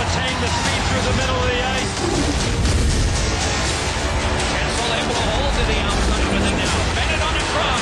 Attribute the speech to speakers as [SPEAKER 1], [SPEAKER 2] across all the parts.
[SPEAKER 1] retain the speed through the middle of the ice. Kessel able to hold to the outside with it now. Bennett on it from.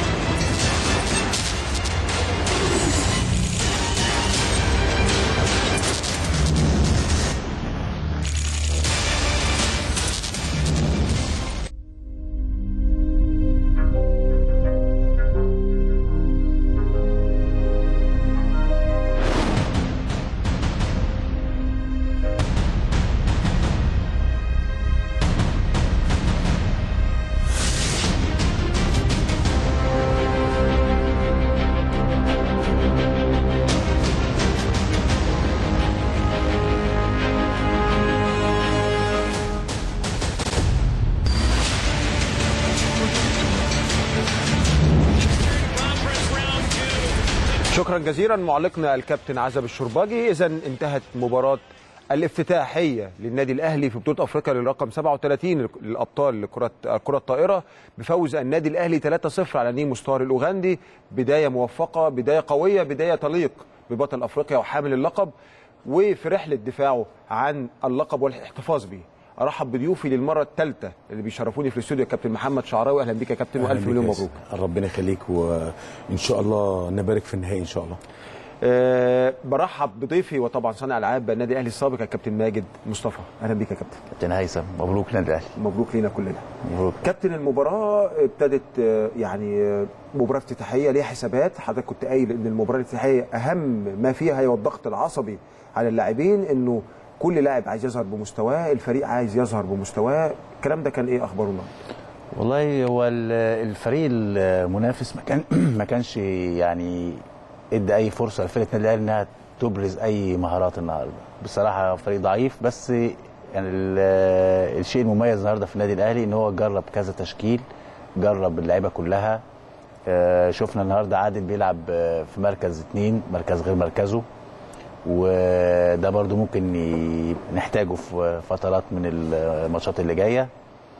[SPEAKER 1] Conference round two.
[SPEAKER 2] شكرا جزيلا معلقنا الكابتن عزب الشرباجي اذا انتهت مباراه الافتتاحيه للنادي الاهلي في بطوله افريقيا للرقم 37 للابطال لكره الكره الطائره بفوز النادي الاهلي 3-0 على نيم مستار الاوغندي بدايه موفقه بدايه قويه بدايه تليق ببطل افريقيا وحامل اللقب وفي رحله دفاعه عن اللقب والاحتفاظ به ارحب بضيوفي للمره الثالثه اللي بيشرفوني في الاستوديو الكابتن محمد شعراوي اهلا بيك يا كابتن والف مليون مبروك
[SPEAKER 3] ربنا يخليك وان شاء الله نبارك في النهائي ان شاء الله
[SPEAKER 2] أه برحب بضيفي وطبعا صانع العاب النادي الاهلي السابق الكابتن ماجد مصطفى اهلا بيك يا كابتن
[SPEAKER 4] كابتن هيثم مبروك نادي الاهلي
[SPEAKER 2] مبروك لينا كلنا
[SPEAKER 4] مبروك
[SPEAKER 2] كابتن المباراه ابتدت آه، يعني آه، مباراه افتتاحيه ليها حسابات حضرتك كنت قايل ان المباراه الافتتاحيه اهم ما فيها هي الضغط العصبي على اللاعبين انه كل لاعب عايز يظهر بمستواه الفريق عايز يظهر بمستواه الكلام ده كان ايه اخباره النهارده
[SPEAKER 4] والله هو ال- الفريق المنافس ما كان ما كانش يعني ادى اي فرصه لفرقه النادي الاهلي انها تبرز اي مهارات النهارده بصراحه فريق ضعيف بس يعني ال- الشيء المميز النهارده في النادي الاهلي ان هو جرب كذا تشكيل جرب اللعيبه كلها آه، شفنا النهارده عادل بيلعب آه، في مركز اتنين مركز غير مركزه وده برضو ممكن ي- نحتاجه في فترات من الماتشات اللي جايه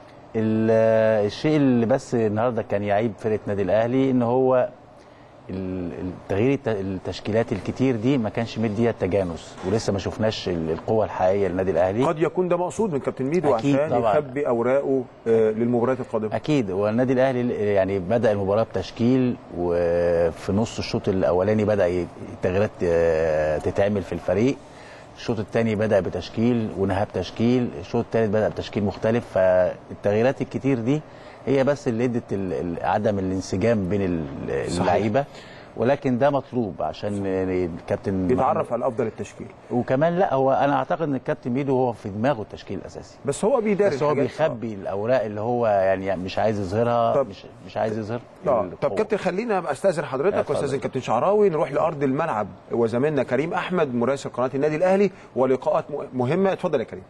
[SPEAKER 4] ال- الشيء اللي بس النهارده كان يعيب فرقه نادي الاهلي ان هو ال- التغيير الت- التشكيلات الكتير دي ما كانش مدي التجانس ولسه ما شفناش ال- القوه الحقيقيه للنادي الاهلي
[SPEAKER 2] قد يكون ده مقصود من كابتن ميدو
[SPEAKER 4] أكيد
[SPEAKER 2] عشان
[SPEAKER 4] طبعاً.
[SPEAKER 2] يخبي اوراقه آه، للمباريات القادمه
[SPEAKER 4] اكيد والنادي الاهلي يعني بدا المباراه بتشكيل وفي نص الشوط الاولاني بدا ي- التغييرات آه، تتعمل في الفريق الشوط الثاني بدا بتشكيل ونهى بتشكيل الشوط الثالث بدا بتشكيل مختلف فالتغييرات الكتير دي هي بس اللي ادت ال- ال- عدم الانسجام بين ال-
[SPEAKER 2] صحيح.
[SPEAKER 4] اللعيبه ولكن ده مطلوب عشان الكابتن
[SPEAKER 2] بيتعرف على افضل التشكيل
[SPEAKER 4] وكمان لا هو انا اعتقد ان الكابتن ميدو هو في دماغه التشكيل الاساسي
[SPEAKER 2] بس هو بيداري
[SPEAKER 4] بس هو
[SPEAKER 2] الحاجات.
[SPEAKER 4] بيخبي الاوراق اللي هو يعني مش عايز يظهرها
[SPEAKER 2] طب-
[SPEAKER 4] مش مش عايز يظهر
[SPEAKER 2] اه
[SPEAKER 4] القوة.
[SPEAKER 2] طب كابتن خلينا استاذن حضرتك
[SPEAKER 4] اتفضل.
[SPEAKER 2] واستاذن كابتن شعراوي نروح لارض الملعب وزميلنا كريم احمد مراسل قناه النادي الاهلي ولقاءات م- مهمه اتفضل يا كريم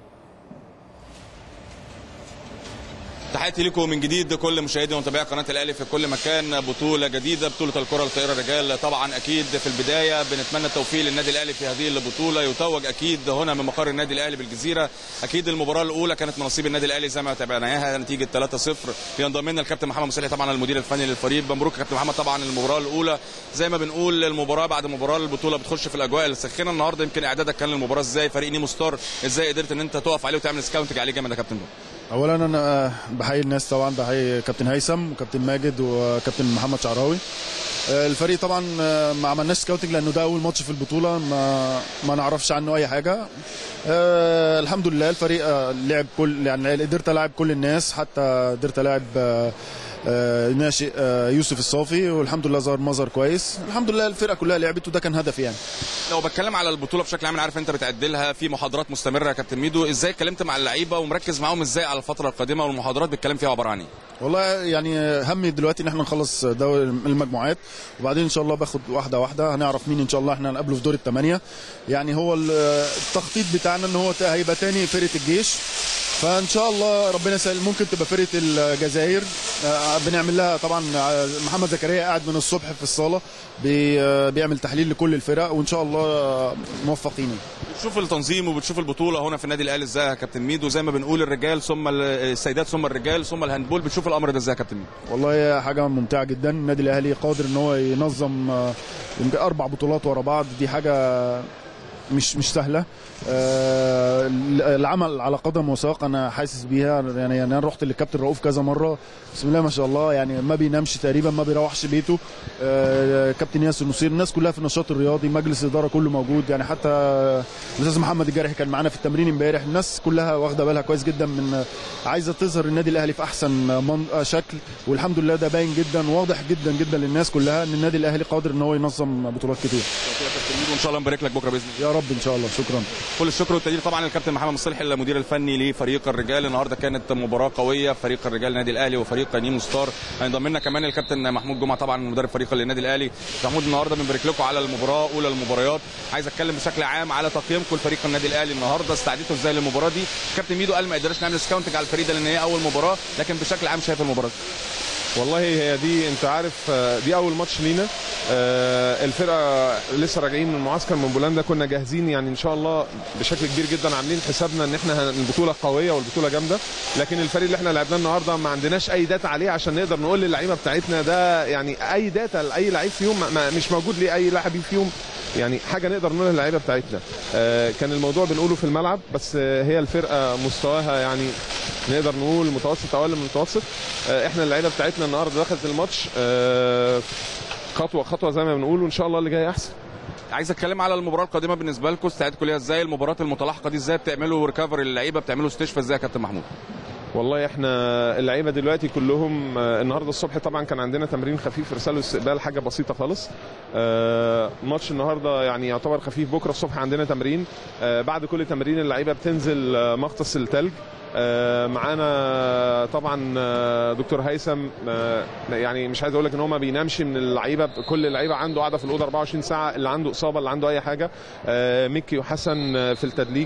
[SPEAKER 5] تحياتي لكم من جديد كل مشاهدي ومتابعي قناه الاهلي في كل مكان بطوله جديده بطوله الكره الطائره الرجال طبعا اكيد في البدايه بنتمنى التوفيق للنادي الاهلي في هذه البطوله يتوج اكيد هنا من مقر النادي الاهلي بالجزيره اكيد المباراه الاولى كانت من نصيب النادي الاهلي زي ما تابعناها نتيجه 3-0 بينضم لنا الكابتن محمد مصلحي طبعا المدير الفني للفريق مبروك يا كابتن محمد طبعا المباراه الاولى زي ما بنقول المباراه بعد مباراه البطوله بتخش في الاجواء الساخنه النهارده يمكن اعدادك كان للمباراه ازاي فريق نيمو ستار ازاي قدرت ان انت تقف عليه وتعمل سكاونتنج عليه جامد يا كابتن
[SPEAKER 6] اولا انا بحيي الناس طبعا بحيي كابتن هيثم وكابتن ماجد وكابتن محمد شعراوي آه، الفريق طبعا آه، ما عملناش سكاوتنج لانه ده اول ماتش في البطوله ما ما نعرفش عنه اي حاجه آه، الحمد لله الفريق آه، لعب كل يعني قدرت العب كل الناس حتى قدرت العب آه، آه، ناشئ آه، يوسف الصافي والحمد لله ظهر مظهر كويس الحمد لله الفرقه كلها لعبت وده كان هدفي يعني
[SPEAKER 5] لو بتكلم على البطوله بشكل عام أنا عارف انت بتعدلها في محاضرات مستمره يا كابتن ميدو ازاي اتكلمت مع اللعيبه ومركز معاهم ازاي على الفتره القادمه والمحاضرات بتتكلم فيها عباره عن ايه
[SPEAKER 6] والله يعني همي دلوقتي ان احنا نخلص دوري المجموعات وبعدين ان شاء الله باخد واحده واحده هنعرف مين ان شاء الله احنا هنقابله في دور الثمانيه يعني هو ال- التخطيط بتاعنا ان هو تا- هيبقى تاني فرقه الجيش فان شاء الله ربنا يسهل ممكن تبقى فرقه الجزائر آه، بنعمل لها طبعا آه، محمد زكريا قاعد من الصبح في الصاله بي- آه، بيعمل تحليل لكل الفرق وان شاء الله آه، موفقين
[SPEAKER 5] بتشوف التنظيم وبتشوف البطوله هنا في النادي الاهلي ازاي يا كابتن ميدو زي ما بنقول الرجال ثم ال- السيدات ثم الرجال ثم الهاندبول بتشوف الامر ده ازاي يا كابتن ميدو
[SPEAKER 6] والله هي حاجة ممتعة جدا النادي الأهلي قادر إن هو ينظم آه، يمكن أربع بطولات ورا بعض دي حاجة مش مش سهله آه، العمل على قدم وساق انا حاسس بيها يعني يعني انا رحت للكابتن رؤوف كذا مره بسم الله ما شاء الله يعني ما بينامش تقريبا ما بيروحش بيته آه، كابتن ياسر نصير الناس كلها في النشاط الرياضي مجلس الاداره كله موجود يعني حتى الاستاذ محمد الجارحي كان معانا في التمرين امبارح الناس كلها واخده بالها كويس جدا من عايزه تظهر النادي الاهلي في احسن من شكل والحمد لله ده باين جدا واضح جدا جدا للناس كلها ان النادي الاهلي قادر ان هو ينظم بطولات كتير
[SPEAKER 5] وان شاء الله نبارك لك بكره باذن الله
[SPEAKER 6] يا رب ان شاء الله شكرا
[SPEAKER 5] كل الشكر والتقدير طبعا للكابتن محمد مصلح المدير الفني لفريق الرجال النهارده كانت مباراه قويه فريق الرجال النادي الاهلي وفريق نيمو ستار هينضم لنا كمان الكابتن محمود جمعه طبعا مدرب فريق النادي الاهلي محمود النهارده بنبارك لكم على المباراه اولى المباريات عايز اتكلم بشكل عام على تقييمكم لفريق النادي الاهلي النهارده استعديتوا ازاي للمباراه دي كابتن ميدو قال ما قدرناش نعمل سكاونتنج على الفريق ده لان هي اول مباراه لكن بشكل عام شايف المباراه دي.
[SPEAKER 7] والله هي دي انت عارف آه، دي اول ماتش لينا آه، الفرقه لسه راجعين من معسكر من بولندا كنا جاهزين يعني ان شاء الله بشكل كبير جدا عاملين حسابنا ان احنا هن- البطوله قويه والبطوله جامده لكن الفريق اللي احنا لعبناه النهارده ما عندناش اي داتا عليه عشان نقدر نقول للعيبه بتاعتنا ده يعني اي داتا لاي لعيب فيهم ما- ما مش موجود ليه اي لاعب فيهم يعني حاجه نقدر نقولها للعيبه بتاعتنا آه، كان الموضوع بنقوله في الملعب بس آه، هي الفرقه مستواها يعني نقدر نقول متوسط او اقل من المتوسط آه، احنا اللعيبه بتاعتنا النهارده دخلت الماتش آه، خطوه خطوه زي ما بنقول وان شاء الله اللي جاي احسن
[SPEAKER 5] عايز اتكلم على المباراه القادمه بالنسبه لكم استعدتوا ليها ازاي المباراه المتلاحقه دي ازاي بتعملوا ريكفري للعيبه بتعملوا استشفاء ازاي يا كابتن محمود
[SPEAKER 7] والله احنا اللعيبه دلوقتي كلهم آه، النهارده الصبح طبعا كان عندنا تمرين خفيف ارسال واستقبال حاجه بسيطه خالص آه، ماتش النهارده يعني يعتبر خفيف بكره الصبح عندنا تمرين آه، بعد كل تمرين اللعيبه بتنزل آه، مغطس التلج آه، معانا طبعا آه، دكتور هيثم آه، يعني مش عايز اقول لك ان هو ما بينامش من اللعيبه كل اللعيبه عنده قاعده في الاوضه 24 ساعه اللي عنده اصابه اللي عنده اي حاجه آه، ميكي وحسن آه، في التدليك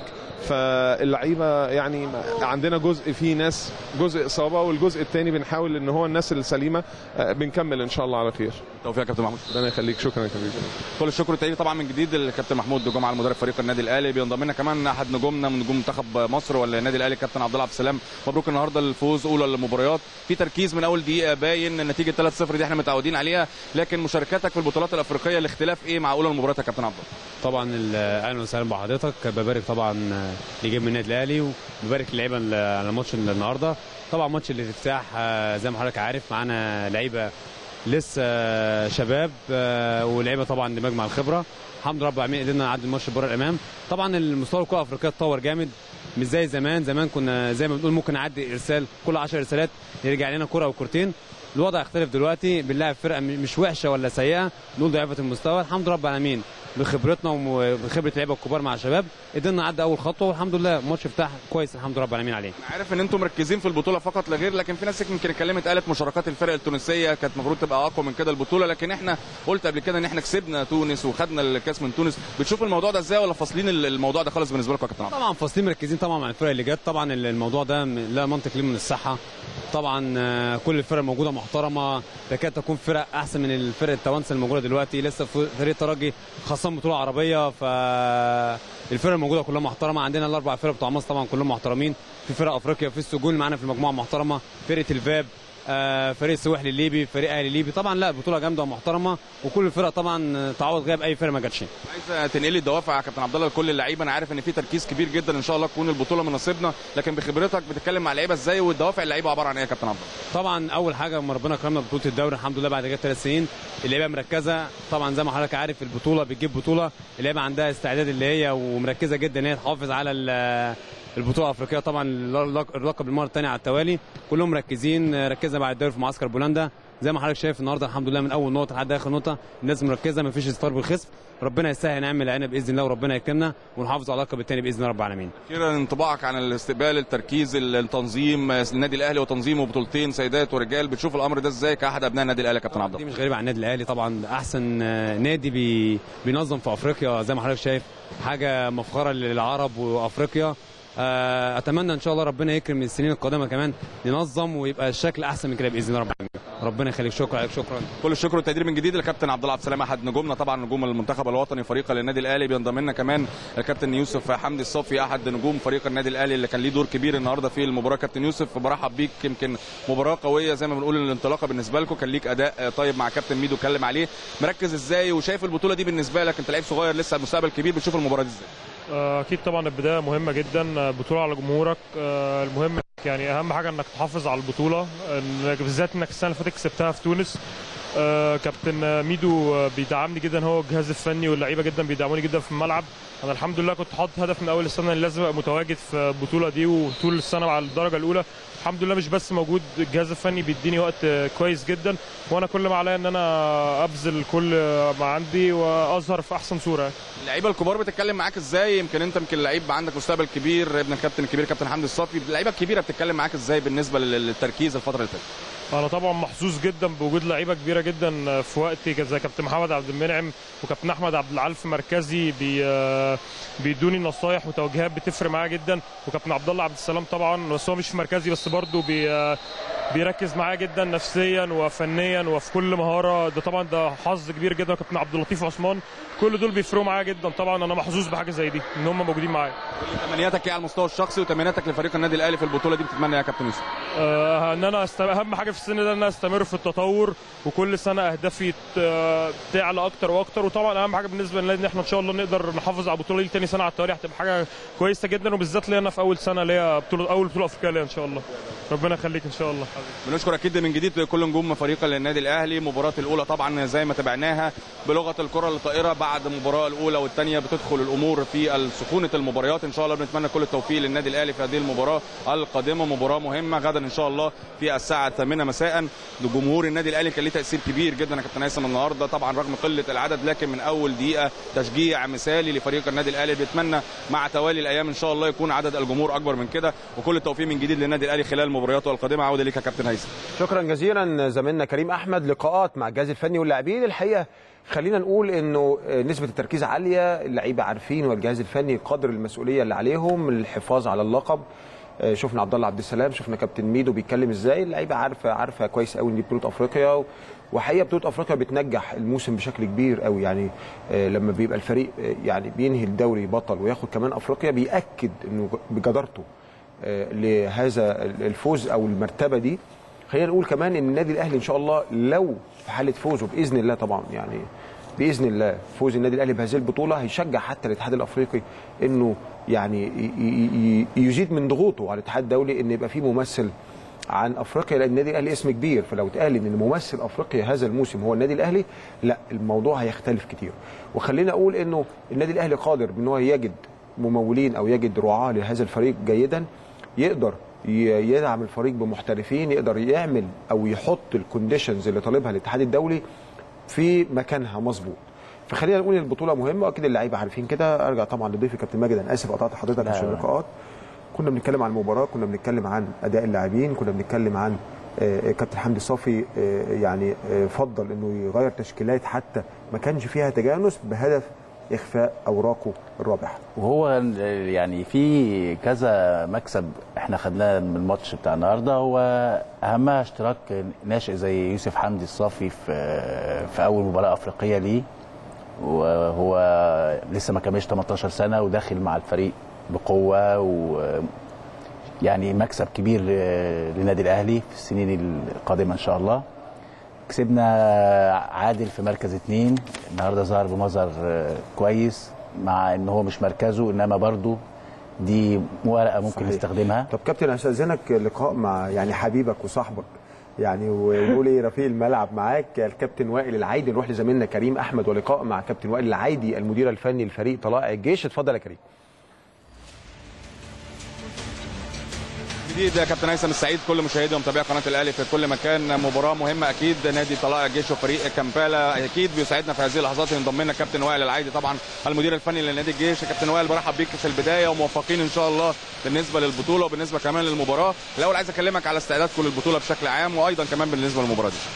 [SPEAKER 7] فاللعيبه يعني عندنا جزء فيه ناس جزء اصابه والجزء الثاني بنحاول ان هو الناس السليمه آه، بنكمل ان شاء الله على خير
[SPEAKER 5] توفيق يا كابتن محمود
[SPEAKER 7] ربنا يخليك شكرا يا كبير
[SPEAKER 5] كل الشكر والتقدير طبعا من جديد للكابتن محمود جمعه المدرب فريق النادي الاهلي بينضم لنا كمان احد نجومنا من نجوم منتخب مصر ولا النادي الاهلي كابتن عبد الله عبد السلام مبروك النهارده الفوز اولى المباريات في تركيز من اول دقيقه باين النتيجه 3-0 دي احنا متعودين عليها لكن مشاركتك في البطولات الافريقيه الاختلاف ايه مع اولى المباريات يا كابتن عبد الله
[SPEAKER 8] طبعا ال- اهلا وسهلا بحضرتك ببارك طبعا لجيب من النادي الاهلي وببارك اللعيبه ال- على ماتش النهارده طبعا ماتش الافتتاح آه، زي ما حضرتك عارف معانا لعيبه لسه آه، شباب آه، ولعيبه طبعا لمجمع الخبره الحمد لله رب العالمين قدرنا نعدي الماتش بره الامام طبعا المستوى الكره الافريقيه اتطور جامد مش زي زمان زمان كنا زي ما بنقول ممكن نعدي ارسال كل 10 ارسالات يرجع لنا كره او كورتين الوضع يختلف دلوقتي بنلاعب فرقه م- مش وحشه ولا سيئه نقول ضعيفه المستوى الحمد لله رب العالمين بخبرتنا وبخبره اللعيبه الكبار مع الشباب قدرنا نعدي اول خطوه والحمد لله ماتش افتتاح كويس الحمد لله رب العالمين عليه
[SPEAKER 5] انا عارف ان انتم مركزين في البطوله فقط لا غير لكن في ناس يمكن اتكلمت قالت مشاركات الفرق التونسيه كانت المفروض تبقى اقوى من كده البطوله لكن احنا قلت قبل كده ان احنا كسبنا تونس وخدنا الكاس من تونس بتشوف الموضوع ده ازاي ولا فاصلين ال- الموضوع ده خالص بالنسبه لكم يا كابتن عبد الله؟
[SPEAKER 8] طبعا فاصلين مركزين طبعا مع الفرق اللي جت طبعا ال- الموضوع ده م- لا منطق ليه من الصحه طبعا آه، كل الفرق الموجوده محترمه تكاد تكون فرق احسن من الفرق التوانسه الموجوده دلوقتي لسه ف- فريق الترجي خاصه بطوله عربيه فالفرق الموجوده كلها محترمه عندنا الاربع فرق بتوع مصر طبعا كلهم محترمين في فرق افريقيا في السجون اللي معانا في المجموعه محترمه فرقه الفاب آه، فريق السواحلي الليبي فريق اهلي الليبي طبعا لا بطوله جامده ومحترمه وكل الفرق طبعا تعوض غياب اي فرقه ما جاتش
[SPEAKER 5] عايز تنقلي الدوافع يا كابتن عبد الله لكل اللعيبه انا عارف ان في تركيز كبير جدا ان شاء الله تكون البطوله من نصيبنا لكن بخبرتك بتتكلم مع اللعيبه ازاي والدوافع اللعيبه عباره عن ايه يا كابتن عبد الله؟
[SPEAKER 8] طبعا اول حاجه لما ربنا كرمنا ببطوله الدوري الحمد لله بعد كده ثلاث سنين اللعيبه مركزه طبعا زي ما حضرتك عارف البطوله بتجيب بطوله اللعيبه عندها استعداد اللي هي ومركزه جدا ان هي تحافظ على ال- البطوله الافريقيه طبعا اللق- اللقب المره الثانيه على التوالي كلهم مركزين ركزنا بعد الدوري في معسكر بولندا زي ما حضرتك شايف النهارده الحمد لله من اول نقطه لحد اخر نقطه الناس مركزه ما فيش اصرار بالخصم ربنا يسهل نعمل عنا باذن الله وربنا يكرمنا ونحافظ على اللقب الثاني باذن الله رب العالمين
[SPEAKER 5] اخيرا انطباعك عن الاستقبال التركيز التنظيم النادي الاهلي وتنظيمه بطولتين سيدات ورجال بتشوف الامر ده ازاي كاحد ابناء النادي الاهلي يا كابتن عبد
[SPEAKER 8] دي
[SPEAKER 5] الله
[SPEAKER 8] مش غريبه عن النادي الاهلي طبعا احسن آه، نادي بي بينظم في افريقيا زي ما حضرتك شايف حاجه مفخره للعرب وافريقيا آه، اتمنى ان شاء الله ربنا يكرم السنين القادمه كمان ننظم ويبقى الشكل احسن من كده باذن الله رب العالمين ربنا يخليك شكرا عليك شكرا
[SPEAKER 5] كل الشكر والتقدير من جديد للكابتن عبد الله عبد السلام احد نجومنا طبعا نجوم المنتخب الوطني فريق للنادي الاهلي بينضم لنا كمان الكابتن يوسف حمدي الصافي احد نجوم فريق النادي الاهلي اللي كان ليه دور كبير النهارده في المباراه كابتن يوسف برحب بيك يمكن مباراه قويه زي ما بنقول الانطلاقه بالنسبه لكم كان ليك اداء طيب مع كابتن ميدو اتكلم عليه مركز ازاي وشايف البطوله دي بالنسبه لك انت لعيب صغير لسه المستقبل كبير بتشوف المباراه دي ازاي
[SPEAKER 9] اكيد طبعا البدايه مهمه جدا بطوله على جمهورك آه، المهم يعني اهم حاجه انك تحافظ على البطوله إنك- بالذات انك السنه اللي فاتت كسبتها في تونس آه، كابتن ميدو آه، بيدعمني جدا هو الجهاز الفني واللعيبه جدا بيدعموني جدا في الملعب انا الحمد لله كنت حاطط هدف من اول السنه ان لازم ابقى متواجد في البطوله دي وطول السنه على الدرجه الاولى الحمد لله مش بس موجود الجهاز الفني بيديني وقت آه، كويس جدا وانا كل ما عليا ان انا ابذل كل ما عندي واظهر في احسن صوره
[SPEAKER 5] اللعيبه الكبار بتتكلم معاك ازاي يمكن انت يمكن لعيب عندك مستقبل كبير ابن الكابتن الكبير كابتن حمدي الصافي اللعيبه الكبيره بتتكلم معاك ازاي بالنسبه لل- للتركيز الفتره اللي فاتت
[SPEAKER 9] انا طبعا محظوظ جدا بوجود لعيبه كبيره جدا في وقتي زي كابتن محمد عبد المنعم وكابتن احمد عبد العال في مركزي بي بيدوني نصايح وتوجيهات بتفرق معايا جدا وكابتن عبد الله عبد السلام طبعا بس هو مش في مركزي بس برضه بي بيركز معايا جدا نفسيا وفنيا وفي كل مهاره ده طبعا ده حظ كبير جدا كابتن عبد اللطيف عثمان كل دول بيفرقوا معايا جدا طبعا انا محظوظ بحاجه زي دي ان هم موجودين معايا
[SPEAKER 5] تمنياتك ايه على المستوى الشخصي وتمنياتك لفريق النادي الاهلي في البطوله دي بتتمنى إيه يا كابتن يوسف
[SPEAKER 9] آه، ان انا أست... اهم حاجه في السن ده ان انا استمر في التطور وكل سنه اهدافي ت- تعلى اكتر واكتر وطبعا اهم حاجه بالنسبه لنا ان احنا ان شاء الله نقدر نحافظ على البطوله دي تاني سنه على التوالي هتبقى حاجه كويسه جدا وبالذات ليا انا في اول سنه ليا بطوله اول بطوله افريقيه ليا ان شاء الله ربنا يخليك ان شاء الله
[SPEAKER 5] بنشكر اكيد من جديد كل نجوم فريق النادي الاهلي مباراه الاولى طبعا زي ما تابعناها بلغه الكره الطائره بعد المباراه الاولى والثانيه بتدخل الامور في سخونه المباريات ان شاء الله بنتمنى كل التوفيق للنادي الاهلي في هذه المباراه القادمه مباراه مهمه غدا ان شاء الله في الساعه 8 مساء لجمهور النادي الاهلي كان ليه تاثير كبير جدا يا كابتن هيثم النهارده طبعا رغم قله العدد لكن من اول دقيقه تشجيع مثالي لفريق النادي الاهلي بيتمنى مع توالي الايام ان شاء الله يكون عدد الجمهور اكبر من كده وكل التوفيق من جديد للنادي الاهلي خلال مبارياته القادمه عوده ليك يا كابتن هيثم
[SPEAKER 2] شكرا جزيلا زميلنا كريم احمد لقاءات مع الجهاز الفني واللاعبين الحقيقه خلينا نقول انه نسبه التركيز عاليه اللعيبه عارفين والجهاز الفني قدر المسؤوليه اللي عليهم الحفاظ على اللقب شفنا عبد الله عبد السلام شفنا كابتن ميدو بيتكلم ازاي اللعيبه عارفه عارفه كويس قوي ان دي بطوله افريقيا وحقيقه بطوله افريقيا بتنجح الموسم بشكل كبير قوي يعني لما بيبقى الفريق يعني بينهي الدوري بطل وياخد كمان افريقيا بياكد انه بجدارته لهذا الفوز او المرتبه دي خلينا نقول كمان ان النادي الاهلي ان شاء الله لو في حاله فوزه باذن الله طبعا يعني باذن الله فوز النادي الاهلي بهذه البطوله هيشجع حتى الاتحاد الافريقي انه يعني يزيد من ضغوطه على الاتحاد الدولي ان يبقى في ممثل عن افريقيا لان النادي الاهلي اسم كبير فلو اتقال ان ممثل افريقيا هذا الموسم هو النادي الاهلي لا الموضوع هيختلف كتير وخلينا اقول انه النادي الاهلي قادر بان هو يجد ممولين او يجد رعاه لهذا الفريق جيدا يقدر يدعم الفريق بمحترفين يقدر يعمل او يحط الكونديشنز اللي طالبها الاتحاد الدولي في مكانها مظبوط فخلينا نقول ان البطوله مهمه واكيد اللعيبه عارفين كده ارجع طبعا لضيفي كابتن ماجد انا اسف قطعت حضرتك عشان اللقاءات كنا بنتكلم عن المباراه كنا بنتكلم عن اداء اللاعبين كنا بنتكلم عن كابتن حمدي صافي يعني فضل انه يغير تشكيلات حتى ما كانش فيها تجانس بهدف اخفاء اوراقه الرابحه
[SPEAKER 4] وهو يعني في كذا مكسب احنا خدناه من الماتش بتاع النهارده هو اهمها اشتراك ناشئ زي يوسف حمدي الصافي في في اول مباراه افريقيه ليه وهو لسه ما كملش 18 سنه وداخل مع الفريق بقوه و يعني مكسب كبير للنادي الاهلي في السنين القادمه ان شاء الله كسبنا عادل في مركز اثنين النهارده ظهر بمظهر كويس مع ان هو مش مركزه انما برضه دي ورقه ممكن صحيح. نستخدمها
[SPEAKER 2] طب كابتن استاذنك لقاء مع يعني حبيبك وصاحبك يعني ونقول ايه رفيق الملعب معاك الكابتن وائل العايدي نروح لزميلنا كريم احمد ولقاء مع كابتن وائل العايدي المدير الفني لفريق طلائع الجيش اتفضل يا كريم
[SPEAKER 5] جديد يا كابتن هيثم السعيد كل مشاهدي ومتابعي قناه الاهلي في كل مكان مباراه مهمه اكيد نادي طلائع الجيش وفريق كامبالا اكيد بيساعدنا في هذه اللحظات ينضم لنا كابتن وائل العايدي طبعا المدير الفني لنادي الجيش كابتن وائل برحب بيك في البدايه وموفقين ان شاء الله بالنسبه للبطوله وبالنسبه كمان للمباراه الاول عايز اكلمك على استعدادكم للبطوله بشكل عام وايضا كمان بالنسبه للمباراه دي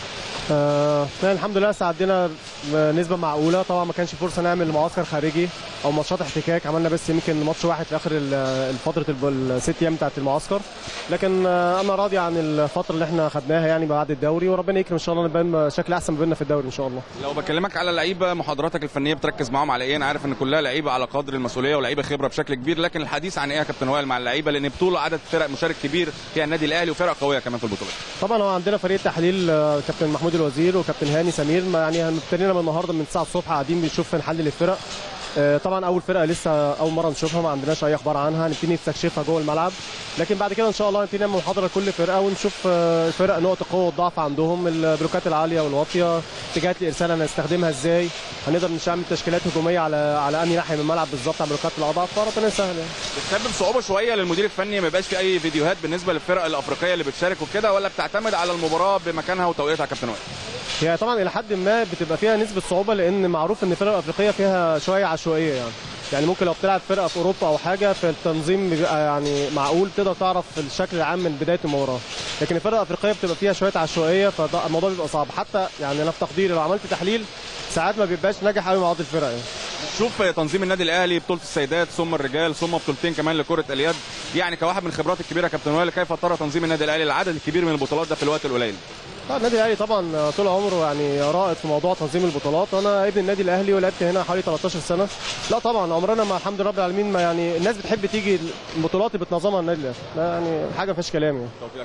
[SPEAKER 10] آه يعني الحمد لله لسه عدينا بنسبه معقوله طبعا ما كانش فرصه نعمل معسكر خارجي او ماتشات احتكاك عملنا بس يمكن ماتش واحد في اخر ال- الفتره الب- الست ايام بتاعت المعسكر لكن آه انا راضي عن الفتره اللي احنا خدناها يعني بعد الدوري وربنا يكرم ان شاء الله نبان بشكل احسن ما بيننا في الدوري ان شاء الله
[SPEAKER 5] لو بكلمك على لعيبه محاضراتك الفنيه بتركز معاهم على ايه انا عارف ان كلها لعيبه على قدر المسؤوليه ولعيبه خبره بشكل كبير لكن الحديث عن ايه يا كابتن وائل مع اللعيبه لان بطوله عدد فرق مشارك كبير فيها النادي الاهلي وفرق قويه كمان في البطوله
[SPEAKER 10] طبعا هو عندنا فريق تحليل آه، كابتن محمود الوزير وكابتن هاني سمير ما يعني ابتدينا من النهارده من 9 الصبح قاعدين بنشوف نحلل الفرق آه، طبعا اول فرقه لسه اول مره نشوفها ما عندناش اي اخبار عنها نبتدي نستكشفها جوه الملعب لكن بعد كده ان شاء الله نبتدي نعمل محاضره لكل فرقه ونشوف آه، الفرق نقط القوه والضعف عندهم البلوكات العاليه والواطيه اتجاهات الارسال هنستخدمها ازاي هنقدر نعمل تشكيلات هجوميه على على انهي ناحيه من الملعب بالظبط على البلوكات الاضعف فربنا يسهل يعني.
[SPEAKER 5] بتسبب صعوبه شويه للمدير الفني ما يبقاش في اي فيديوهات بالنسبه للفرق الافريقيه اللي بتشارك وكده ولا بتعتمد على المباراه بمكانها وتوقيتها يا كابتن وائل
[SPEAKER 10] هي طبعا الى حد ما بتبقى فيها نسبه صعوبه لان معروف ان الفرق الافريقيه فيها شويه عشوائيه يعني يعني ممكن لو بتلعب فرقه في اوروبا او حاجه في التنظيم بيبقى يعني معقول تقدر تعرف الشكل العام من بدايه المباراه لكن الفرق الافريقيه بتبقى فيها شويه عشوائيه فالموضوع بيبقى صعب حتى يعني انا في تقديري لو عملت تحليل ساعات ما بيبقاش ناجح قوي مع بعض الفرق يعني.
[SPEAKER 5] شوف تنظيم النادي الاهلي بطوله السيدات ثم الرجال ثم بطولتين كمان لكره اليد يعني كواحد من الخبرات الكبيره يا كابتن وائل كيف ترى تنظيم النادي الاهلي العدد الكبير من البطولات ده في الوقت القليل
[SPEAKER 10] طبعا النادي الاهلي طبعا طول عمره يعني رائد في موضوع تنظيم البطولات انا ابن النادي الاهلي ولعبت هنا حوالي 13 سنه لا طبعا عمرنا ما الحمد لله رب العالمين ما يعني الناس بتحب تيجي البطولات اللي بتنظمها النادي الاهلي لا يعني حاجه ما فيهاش كلام يعني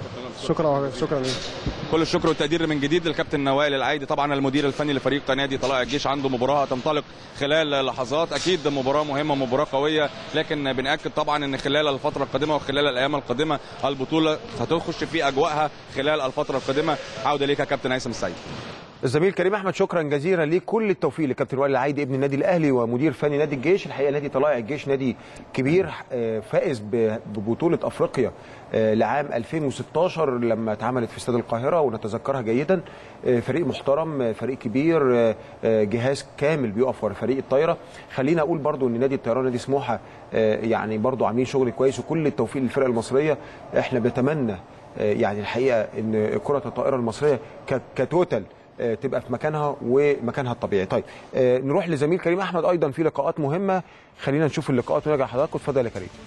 [SPEAKER 10] شكرا شكرا ليك
[SPEAKER 5] كل الشكر والتقدير من جديد للكابتن وائل العايدي طبعا المدير الفني لفريق نادي طلائع الجيش عنده مباراه تنطلق خلال لحظات اكيد مباراه مهمه مباراه قويه لكن بناكد طبعا ان خلال الفتره القادمه وخلال الايام القادمه البطوله هتخش في اجواءها خلال الفتره القادمه عوده ليك يا كابتن هيثم السعيد
[SPEAKER 2] الزميل كريم احمد شكرا جزيلا ليك كل التوفيق لكابتن وائل العايدي ابن النادي الاهلي ومدير فني نادي الجيش الحقيقه نادي طلائع الجيش نادي كبير آه، فائز ب- ببطوله افريقيا آه، لعام 2016 لما اتعملت في استاد القاهره ونتذكرها جيدا آه، فريق محترم آه، فريق كبير آه، آه، جهاز كامل بيقف ورا فريق الطايره خلينا اقول برضو ان نادي الطيران نادي سموحه آه، يعني برضو عاملين شغل كويس وكل التوفيق للفرق المصريه احنا بنتمنى آه، يعني الحقيقه ان كره الطائره المصريه ك- كتوتال آه، تبقى في مكانها ومكانها الطبيعي طيب آه، نروح لزميل كريم احمد ايضا في لقاءات مهمه خلينا نشوف اللقاءات ونرجع لحضراتكم اتفضل يا كريم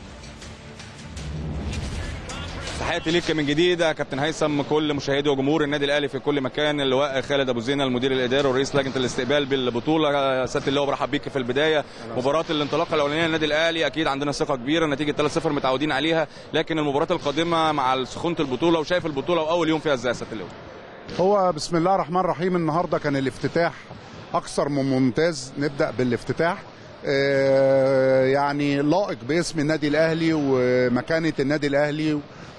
[SPEAKER 5] تحياتي ليك من جديد يا كابتن هيثم كل مشاهدي وجمهور النادي الاهلي في كل مكان اللواء خالد ابو زينه المدير الاداري ورئيس لجنه الاستقبال بالبطوله سياده اللواء برحب بيك في البدايه مباراه الانطلاقه الاولانيه للنادي الاهلي اكيد عندنا ثقه كبيره نتيجه 3-0 متعودين عليها لكن المباراه القادمه مع سخونه البطوله وشايف البطوله واول يوم فيها ازاي يا سياده اللواء
[SPEAKER 11] هو بسم الله الرحمن الرحيم النهارده كان الافتتاح اكثر من ممتاز نبدا بالافتتاح آه، يعني لائق باسم النادي الاهلي ومكانه النادي الاهلي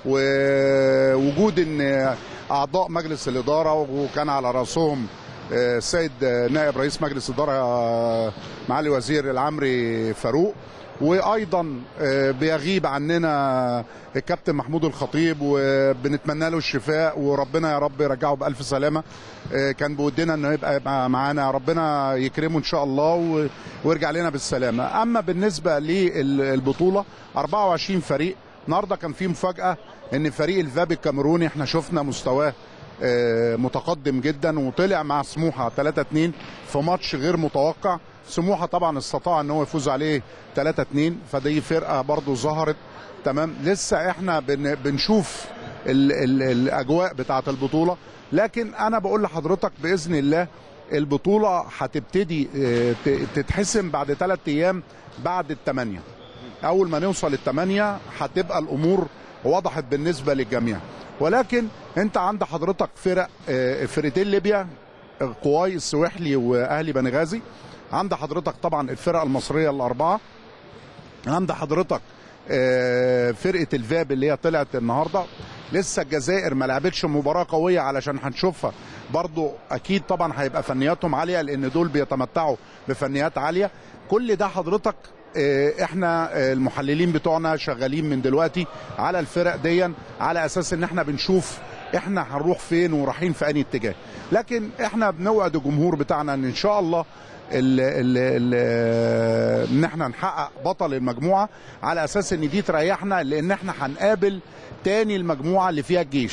[SPEAKER 11] ووجود ان اعضاء مجلس الاداره وكان على راسهم آه، السيد نائب رئيس مجلس الاداره آه، معالي وزير العمري فاروق وايضا آه، بيغيب عننا الكابتن محمود الخطيب وبنتمنى له الشفاء وربنا يا رب يرجعه بالف سلامه آه، كان بودنا انه يبقى يبقى معانا ربنا يكرمه ان شاء الله و- ويرجع لنا بالسلامه اما بالنسبه للبطوله 24 فريق النهارده كان في مفاجاه ان فريق الفاب الكاميروني احنا شفنا مستواه آه، متقدم جدا وطلع مع سموحه 3 2 في ماتش غير متوقع سموحه طبعا استطاع ان هو يفوز عليه 3 2 فدي فرقه برضو ظهرت تمام لسه احنا بن بنشوف ال ال الاجواء بتاعه البطوله لكن انا بقول لحضرتك باذن الله البطوله هتبتدي آه، ت- تتحسم بعد ثلاث ايام بعد الثمانيه اول ما نوصل الثمانيه هتبقى الامور وضحت بالنسبه للجميع ولكن انت عند حضرتك فرق آه، فرقتين ليبيا قواي السواحلي واهلي بنغازي عند حضرتك طبعا الفرق المصريه الاربعه عند حضرتك آه، فرقه الفاب اللي هي طلعت النهارده لسه الجزائر ما لعبتش مباراه قويه علشان هنشوفها برضو اكيد طبعا هيبقى فنياتهم عاليه لان دول بيتمتعوا بفنيات عاليه كل ده حضرتك آه، احنا آه، المحللين بتوعنا شغالين من دلوقتي على الفرق ديا على اساس ان احنا بنشوف احنا هنروح فين ورايحين في انهي اتجاه لكن احنا بنوعد الجمهور بتاعنا ان ان شاء الله ال ال ال ان احنا نحقق بطل المجموعه على اساس ان دي تريحنا لان احنا هنقابل تاني المجموعه اللي فيها الجيش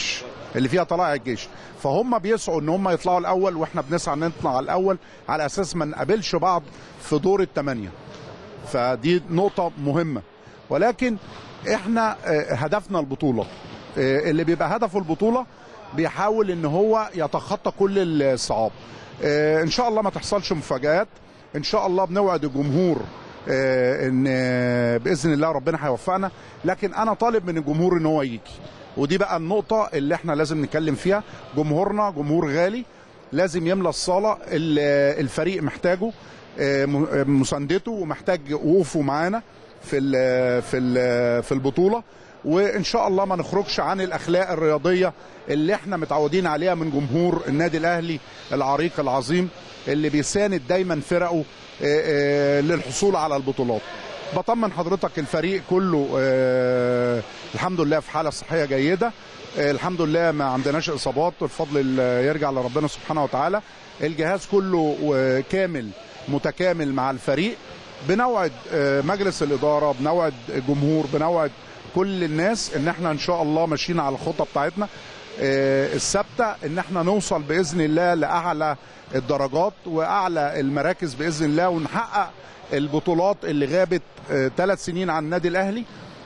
[SPEAKER 11] اللي فيها طلائع الجيش فهم بيسعوا ان هم يطلعوا الاول واحنا بنسعى ان نطلع الاول على اساس ما نقابلش بعض في دور الثمانيه فدي نقطه مهمه ولكن احنا آه، هدفنا البطوله آه، اللي بيبقى هدفه البطوله بيحاول ان هو يتخطى كل الصعاب آه، ان شاء الله ما تحصلش مفاجآت ان شاء الله بنوعد الجمهور آه، ان آه، باذن الله ربنا هيوفقنا لكن انا طالب من الجمهور ان هو يجي ودي بقى النقطه اللي احنا لازم نتكلم فيها جمهورنا جمهور غالي لازم يملى الصاله ال- الفريق محتاجه آه، م- آه، مساندته ومحتاج وقوفه معانا في ال- في ال- في البطوله وان شاء الله ما نخرجش عن الاخلاق الرياضيه اللي احنا متعودين عليها من جمهور النادي الاهلي العريق العظيم اللي بيساند دايما فرقه آه، آه، للحصول على البطولات بطمن حضرتك الفريق كله آه، الحمد لله في حاله صحيه جيده آه، الحمد لله ما عندناش اصابات الفضل ال- يرجع لربنا سبحانه وتعالى الجهاز كله آه، كامل متكامل مع الفريق بنوعد آه، مجلس الاداره بنوعد الجمهور بنوعد كل الناس ان احنا ان شاء الله ماشيين على الخطه بتاعتنا آه، الثابته ان احنا نوصل باذن الله لاعلى الدرجات واعلى المراكز باذن الله ونحقق البطولات اللي غابت ثلاث سنين عن النادي الاهلي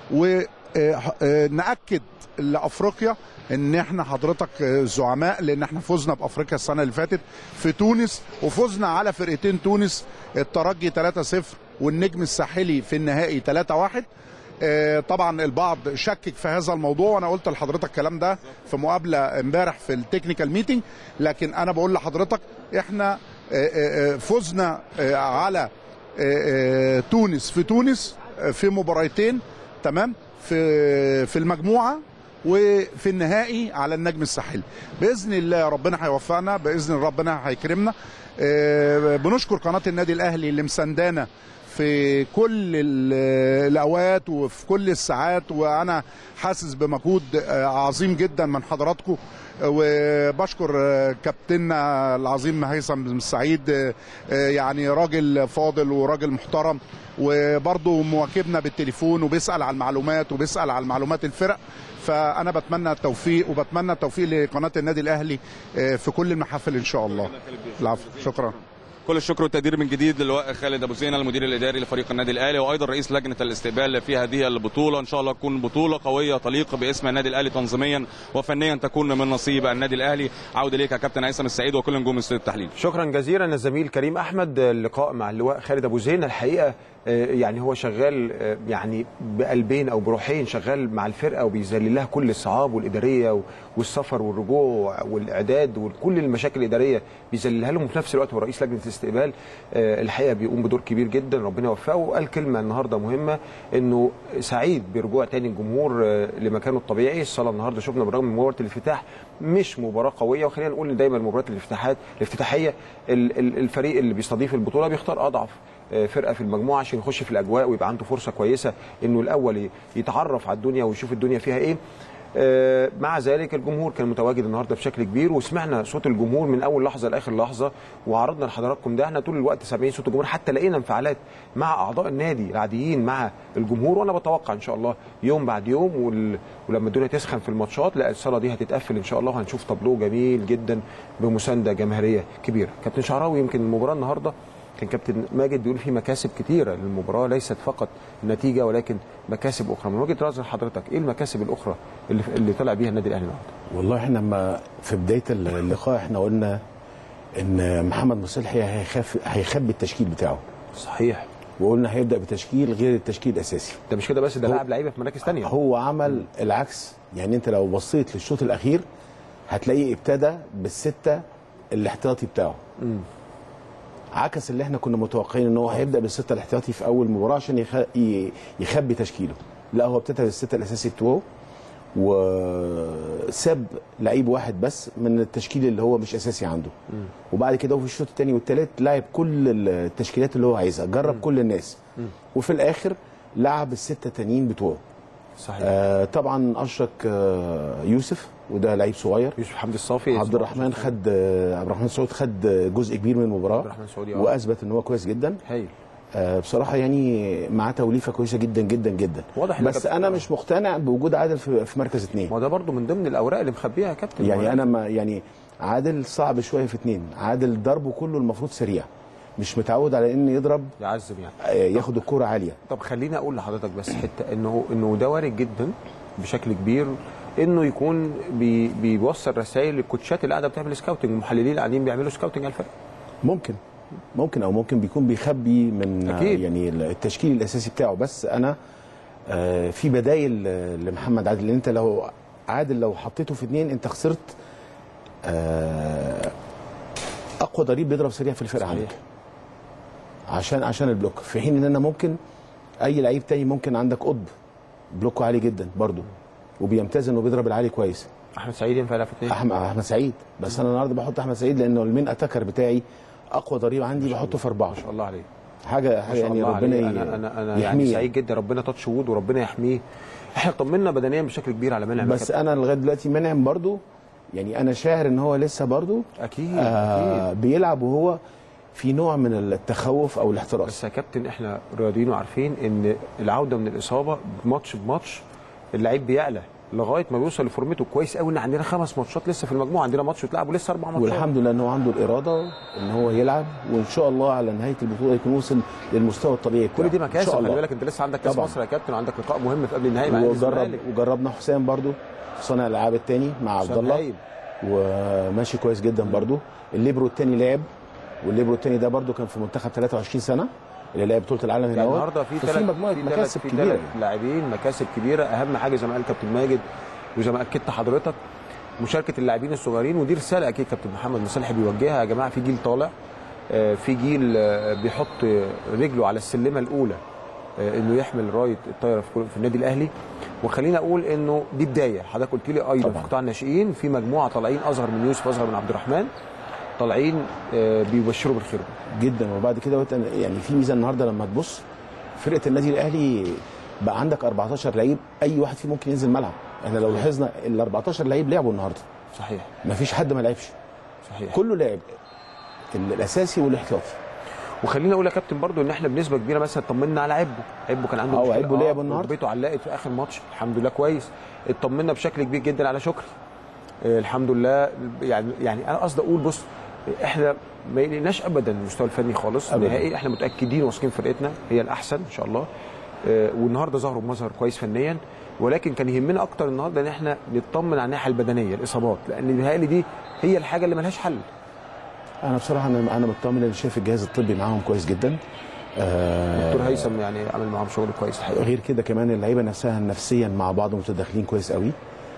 [SPEAKER 11] ونأكد لافريقيا ان احنا حضرتك آه، زعماء لان احنا فزنا بافريقيا السنه اللي فاتت في تونس وفزنا على فرقتين تونس الترجي 3-0 والنجم الساحلي في النهائي 3-1 آه، طبعا البعض شكك في هذا الموضوع وانا قلت لحضرتك الكلام ده في مقابله امبارح في التكنيكال ميتنج لكن انا بقول لحضرتك احنا آه، آه، آه، فزنا آه، على آه، آه، تونس في تونس آه، في مباراتين تمام في في المجموعه وفي النهائي على النجم الساحلي باذن الله ربنا هيوفقنا باذن ربنا هيكرمنا آه، بنشكر قناه النادي الاهلي اللي مساندانا في كل ال- الاوقات وفي كل الساعات وانا حاسس بمجهود آه، عظيم جدا من حضراتكم آه، وبشكر آه، كابتننا العظيم هيثم السعيد آه، آه، يعني راجل فاضل وراجل محترم وبرضه مواكبنا بالتليفون وبيسال على المعلومات وبيسال على معلومات الفرق فانا بتمنى التوفيق وبتمنى التوفيق لقناه النادي الاهلي آه، في كل المحافل ان شاء الله العفو شكرا
[SPEAKER 5] كل الشكر والتقدير من جديد للواء خالد ابو زينه المدير الاداري لفريق النادي الاهلي وايضا رئيس لجنه الاستقبال في هذه البطوله ان شاء الله تكون بطوله قويه تليق باسم النادي الاهلي تنظيميا وفنيا تكون من نصيب النادي الاهلي عوده ليك يا كابتن هيثم السعيد وكل نجوم استوديو التحليل
[SPEAKER 2] شكرا جزيلا الزميل كريم احمد اللقاء مع اللواء خالد ابو زين الحقيقه آه، يعني هو شغال آه، يعني بقلبين او بروحين شغال مع الفرقه وبيذلل لها كل الصعاب والاداريه و- والسفر والرجوع والاعداد وكل المشاكل الاداريه بيذللها لهم وفي نفس الوقت هو رئيس لجنه الاستقبال آه، الحقيقه بيقوم بدور كبير جدا ربنا يوفقه وقال كلمه النهارده مهمه انه سعيد برجوع تاني الجمهور آه، لمكانه الطبيعي الصلاه النهارده شفنا بالرغم من مباراه الافتتاح مش مباراه قويه وخلينا نقول ان دايما مباريات الافتتاحات الافتتاحيه ال- ال- الفريق اللي بيستضيف البطوله بيختار اضعف آه، فرقه في المجموعه عشان يخش في الاجواء ويبقى عنده فرصه كويسه انه الاول ي- يتعرف على الدنيا ويشوف الدنيا فيها ايه آه، مع ذلك الجمهور كان متواجد النهارده بشكل كبير وسمعنا صوت الجمهور من اول لحظه لاخر لحظه وعرضنا لحضراتكم ده احنا طول الوقت سامعين صوت الجمهور حتى لقينا انفعالات مع اعضاء النادي العاديين مع الجمهور وانا بتوقع ان شاء الله يوم بعد يوم وال... ولما الدنيا تسخن في الماتشات لا الصاله دي هتتقفل ان شاء الله وهنشوف تابلو جميل جدا بمسانده جماهيريه كبيره كابتن شعراوي يمكن المباراه النهارده كان كابتن ماجد بيقول في مكاسب كتيره للمباراه ليست فقط النتيجه ولكن مكاسب اخرى من وجهه نظر حضرتك ايه المكاسب الاخرى اللي, اللي طلع بيها النادي الاهلي النهارده
[SPEAKER 3] والله احنا لما في بدايه اللقاء احنا قلنا ان محمد مصلحي هيخف هيخبي التشكيل بتاعه
[SPEAKER 2] صحيح
[SPEAKER 3] وقلنا هيبدا بتشكيل غير التشكيل الاساسي
[SPEAKER 2] ده مش كده بس ده
[SPEAKER 3] هو-
[SPEAKER 2] لاعب لعيبه في مراكز ثانيه
[SPEAKER 3] هو عمل العكس يعني انت لو بصيت للشوط الاخير هتلاقيه ابتدى بالسته الاحتياطي بتاعه عكس اللي احنا كنا متوقعين ان هو هيبدا بالسته الاحتياطي في اول مباراه عشان يخ... ي- يخبي تشكيله لا هو ابتدى بالسته الاساسي بتوعه وساب لعيب واحد بس من التشكيل اللي هو مش اساسي عنده وبعد كده هو في الشوط الثاني والثالث لعب كل التشكيلات اللي هو عايزها جرب كل الناس وفي الاخر لعب السته التانيين بتوعه
[SPEAKER 2] صحيح
[SPEAKER 3] آه طبعا اشرك آه يوسف وده لعيب صغير
[SPEAKER 2] يوسف حمدي الصافي
[SPEAKER 3] عبد الرحمن خد آه عبد الرحمن سعود خد جزء كبير من المباراه
[SPEAKER 2] عبد الرحمن سعودي اه
[SPEAKER 3] واثبت ان هو كويس جدا
[SPEAKER 2] هايل
[SPEAKER 3] آه، بصراحه يعني معاه توليفه كويسه جدا جدا جدا
[SPEAKER 2] واضح إن
[SPEAKER 3] بس
[SPEAKER 2] كابتن
[SPEAKER 3] انا
[SPEAKER 2] عادل-
[SPEAKER 3] مش مقتنع بوجود عادل في, في مركز اثنين
[SPEAKER 2] ما ده برضو من ضمن الاوراق اللي مخبيها يا كابتن
[SPEAKER 3] يعني انا ما يعني عادل صعب شويه في اثنين عادل ضربه كله المفروض سريع مش متعود على ان يضرب
[SPEAKER 2] يعذب يعني
[SPEAKER 3] آه، ياخد الكوره عاليه
[SPEAKER 2] طب خليني اقول لحضرتك بس حته انه انه ده وارد جدا بشكل كبير انه يكون بي بيوصل رسائل للكوتشات اللي قاعده بتعمل سكاوتنج المحللين اللي قاعدين بيعملوا سكاوتنج على الفرق
[SPEAKER 3] ممكن ممكن او ممكن بيكون بيخبي من
[SPEAKER 2] أكيد.
[SPEAKER 3] يعني التشكيل الاساسي بتاعه بس انا آه، في بدايل آه، لمحمد عادل لان انت لو عادل لو حطيته في اثنين انت خسرت آه، اقوى ضريب بيضرب سريع في الفرقه عندك عشان عشان البلوك في حين ان انا ممكن اي لعيب تاني ممكن عندك قطب بلوكه عالي جدا برضه وبيمتاز انه بيضرب العالي كويس
[SPEAKER 2] احمد سعيد ينفع يلعب في اثنين
[SPEAKER 3] احمد احمد سعيد بس انا النهارده بحط احمد سعيد لانه المين اتاكر بتاعي اقوى ضريب عندي بحطه في اربعه
[SPEAKER 2] ما شاء الله عليه
[SPEAKER 3] حاجه
[SPEAKER 2] ما
[SPEAKER 3] حاجه
[SPEAKER 2] شاء
[SPEAKER 3] يعني
[SPEAKER 2] الله
[SPEAKER 3] ربنا
[SPEAKER 2] عليه.
[SPEAKER 3] ي-
[SPEAKER 2] انا انا انا يعني
[SPEAKER 3] يحميه
[SPEAKER 2] سعيد جدا ربنا تاتش وود وربنا يحميه احنا طمنا بدنيا بشكل كبير على منعم يا
[SPEAKER 3] بس
[SPEAKER 2] كابتن.
[SPEAKER 3] انا لغايه دلوقتي منعم برضو يعني انا شاعر ان هو لسه برضو
[SPEAKER 2] اكيد
[SPEAKER 3] آه
[SPEAKER 2] اكيد
[SPEAKER 3] بيلعب وهو في نوع من التخوف او الاحتراس
[SPEAKER 2] بس يا كابتن احنا رياضيين وعارفين ان العوده من الاصابه ماتش بماتش اللعيب بيعلى لغايه ما بيوصل لفورمته كويس قوي ان عندنا خمس ماتشات لسه في المجموعه عندنا ماتش يتلعب ولسه اربع ماتشات
[SPEAKER 3] والحمد لله ان هو عنده الاراده ان هو يلعب وان شاء الله على نهايه البطوله يكون وصل للمستوى الطبيعي
[SPEAKER 2] كل
[SPEAKER 3] بتاعه
[SPEAKER 2] دي
[SPEAKER 3] إن
[SPEAKER 2] مكاسب
[SPEAKER 3] شاء
[SPEAKER 2] خلي
[SPEAKER 3] الله.
[SPEAKER 2] بالك انت لسه عندك كاس
[SPEAKER 3] طبعاً.
[SPEAKER 2] مصر يا كابتن وعندك لقاء مهم في قبل النهائي مع نادي
[SPEAKER 3] وجرب
[SPEAKER 2] الزمالك
[SPEAKER 3] وجربنا حسام برضو صانع الالعاب الثاني مع عبد
[SPEAKER 2] حسام
[SPEAKER 3] الله
[SPEAKER 2] هايل.
[SPEAKER 3] وماشي كويس جدا برضو الليبرو الثاني لعب والليبرو الثاني ده برضو كان في منتخب 23 سنه اللي لعب بطوله العالم هنا
[SPEAKER 2] يعني
[SPEAKER 3] اهوت.
[SPEAKER 2] النهارده في
[SPEAKER 3] ففي
[SPEAKER 2] ثلاث
[SPEAKER 3] مجموعه
[SPEAKER 2] في
[SPEAKER 3] مكاسب
[SPEAKER 2] في
[SPEAKER 3] كبيره
[SPEAKER 2] ثلاث لاعبين مكاسب كبيره اهم حاجه زي ما قال كابتن ماجد وزي ما اكدت حضرتك مشاركه اللاعبين الصغيرين ودي رساله اكيد كابتن محمد مصالح بيوجهها يا جماعه في جيل طالع آه، في جيل آه، بيحط رجله على السلمه الاولى آه، انه يحمل رايه الطايره في في النادي الاهلي وخلينا اقول انه دي بدايه حضرتك قلت لي ايضا
[SPEAKER 3] طبعاً.
[SPEAKER 2] في قطاع الناشئين في مجموعه طالعين اصغر من يوسف اصغر من عبد الرحمن طالعين آه، بيبشروا بالخير
[SPEAKER 3] جدا وبعد كده وقت يعني في ميزه النهارده لما تبص فرقه النادي الاهلي بقى عندك 14 لعيب اي واحد فيه ممكن ينزل ملعب احنا لو لاحظنا ال 14 لعيب لعبوا النهارده
[SPEAKER 2] صحيح
[SPEAKER 3] ما فيش حد ما لعبش
[SPEAKER 2] صحيح
[SPEAKER 3] كله لعب ال- الاساسي والاحتياطي
[SPEAKER 2] وخلينا اقول يا كابتن برضو ان احنا بنسبه كبيره مثلا طمنا على عبو عبو كان عنده
[SPEAKER 3] اه،
[SPEAKER 2] مشكلة.
[SPEAKER 3] عبو لعب النهارده.
[SPEAKER 2] ركبته علقت في اخر ماتش الحمد لله كويس اطمنا بشكل كبير جدا على شكري آه، الحمد لله يعني يعني انا قصدي اقول بص احنا ما يقلقناش ابدا المستوى الفني خالص
[SPEAKER 3] أبداً.
[SPEAKER 2] نهائي احنا متاكدين واثقين في فرقتنا هي الاحسن ان شاء الله آه، والنهارده ظهروا بمظهر كويس فنيا ولكن كان يهمنا اكتر النهارده ان احنا نطمن على الناحيه البدنيه الاصابات لان بيتهيألي دي هي الحاجه اللي ملهاش حل
[SPEAKER 3] انا بصراحه انا انا مطمن انا شايف الجهاز الطبي معاهم كويس جدا آه
[SPEAKER 2] دكتور هيثم يعني عمل معاهم شغل كويس الحقيقه
[SPEAKER 3] غير كده كمان اللعيبه نفسها نفسيا مع بعض متداخلين كويس قوي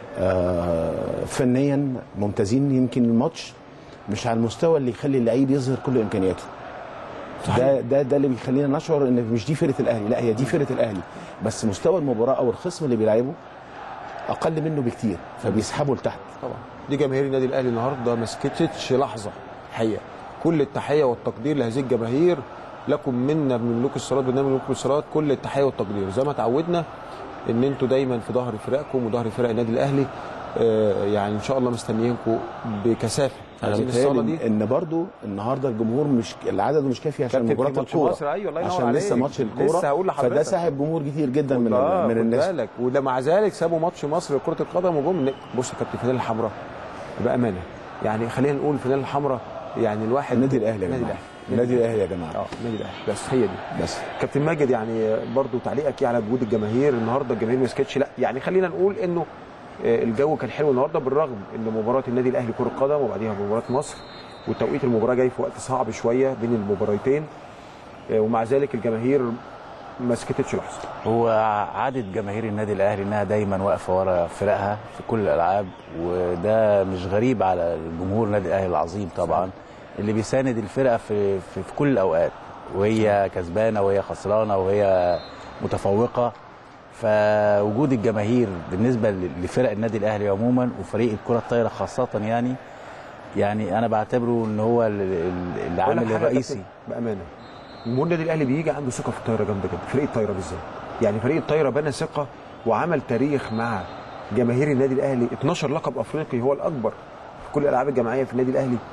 [SPEAKER 3] آه فنيا ممتازين يمكن الماتش مش على المستوى اللي يخلي اللعيب يظهر كل امكانياته ده ده ده اللي بيخلينا نشعر ان مش دي فرقه الاهلي لا هي دي فرقه الاهلي بس مستوى المباراه او الخصم اللي بيلعبه اقل منه بكتير فبيسحبه لتحت
[SPEAKER 2] طبعا دي جماهير النادي الاهلي النهارده ما سكتتش لحظه الحقيقه كل التحيه والتقدير لهذه الجماهير لكم منا من ملوك الصالات برنامج ملوك الصالات كل التحيه والتقدير زي ما تعودنا ان انتوا دايما في ظهر فرقكم وظهر فرق النادي الاهلي آه يعني ان شاء الله مستنيينكم بكثافه
[SPEAKER 3] انا
[SPEAKER 2] عايزين الصاله
[SPEAKER 3] متهيألي
[SPEAKER 2] دي
[SPEAKER 3] ان إن برضو النهارده الجمهور مش العدد مش كافي عشان
[SPEAKER 2] كابتن في
[SPEAKER 3] مباراه
[SPEAKER 2] ماتش
[SPEAKER 3] الكوره
[SPEAKER 2] مصر، أيوة، الله ينور
[SPEAKER 3] عشان لسه
[SPEAKER 2] عليك.
[SPEAKER 3] ماتش الكوره
[SPEAKER 2] لسه هقول لحضرتك.
[SPEAKER 3] فده ساحب جمهور كتير جدا من
[SPEAKER 2] آه
[SPEAKER 3] من
[SPEAKER 2] خد
[SPEAKER 3] الناس
[SPEAKER 2] بالك وده مع ذلك سابوا ماتش مصر لكره القدم وجم بص يا كابتن الفانيلا الحمراء بامانه يعني خلينا نقول الفانيلا الحمراء يعني الواحد
[SPEAKER 3] النادي الاهلي يا
[SPEAKER 2] النادي
[SPEAKER 3] جماعه
[SPEAKER 2] الاهلي
[SPEAKER 3] النادي الاهلي يا جماعه
[SPEAKER 2] اه النادي الاهلي بس هي دي
[SPEAKER 3] بس
[SPEAKER 2] كابتن ماجد يعني برضو تعليقك ايه على وجود الجماهير النهارده الجماهير ما سكتش لا يعني خلينا نقول انه آه، الجو كان حلو النهارده بالرغم ان مباراه النادي الاهلي كره قدم وبعديها مباراه مصر وتوقيت المباراه جاي في وقت صعب شويه بين المباراتين آه، ومع ذلك الجماهير ما سكتتش لحظه
[SPEAKER 4] هو عادة جماهير النادي الاهلي انها دايما واقفه ورا فرقها في كل الالعاب وده مش غريب على الجمهور النادي الاهلي العظيم طبعا اللي بيساند الفرقه في في, في كل الاوقات وهي كسبانه وهي خسرانه وهي متفوقه فوجود الجماهير بالنسبه لفرق النادي الاهلي عموما وفريق الكره الطايره خاصه يعني يعني انا بعتبره ان هو ال- ال-
[SPEAKER 2] أقول لك
[SPEAKER 4] العامل
[SPEAKER 2] حاجة يا
[SPEAKER 4] الرئيسي
[SPEAKER 2] كابتن، بامانه جمهور النادي الاهلي بيجي عنده ثقه في الطايره جامده جدا فريق الطايره بالذات يعني فريق الطايره بنى ثقه وعمل تاريخ مع جماهير النادي الاهلي 12 لقب افريقي هو الاكبر في كل الالعاب الجماعيه في النادي الاهلي